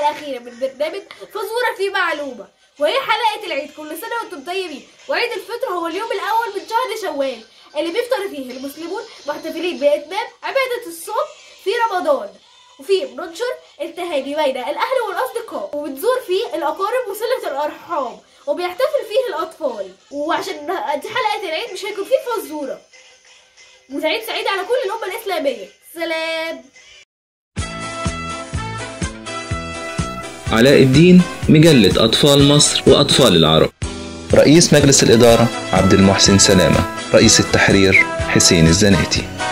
الأخيرة من برنامج فزورة في معلومة وهي حلقة العيد كل سنة وانتم طيبين وعيد الفطر هو اليوم الأول من شهر شوال اللي بيفطر فيه المسلمون محتفلين بإتمام عبادة الصوم في رمضان وفيه بننشر التهاني بين الأهل والأصدقاء وبتزور فيه الأقارب وصلة الأرحام وبيحتفل فيه الأطفال وعشان دي حلقة العيد مش هيكون فيه فزورة وسعيد سعيد على كل الأمة الإسلامية سلام علاء الدين مجلة أطفال مصر وأطفال العرب رئيس مجلس الإدارة عبد المحسن سلامة رئيس التحرير حسين الزناتي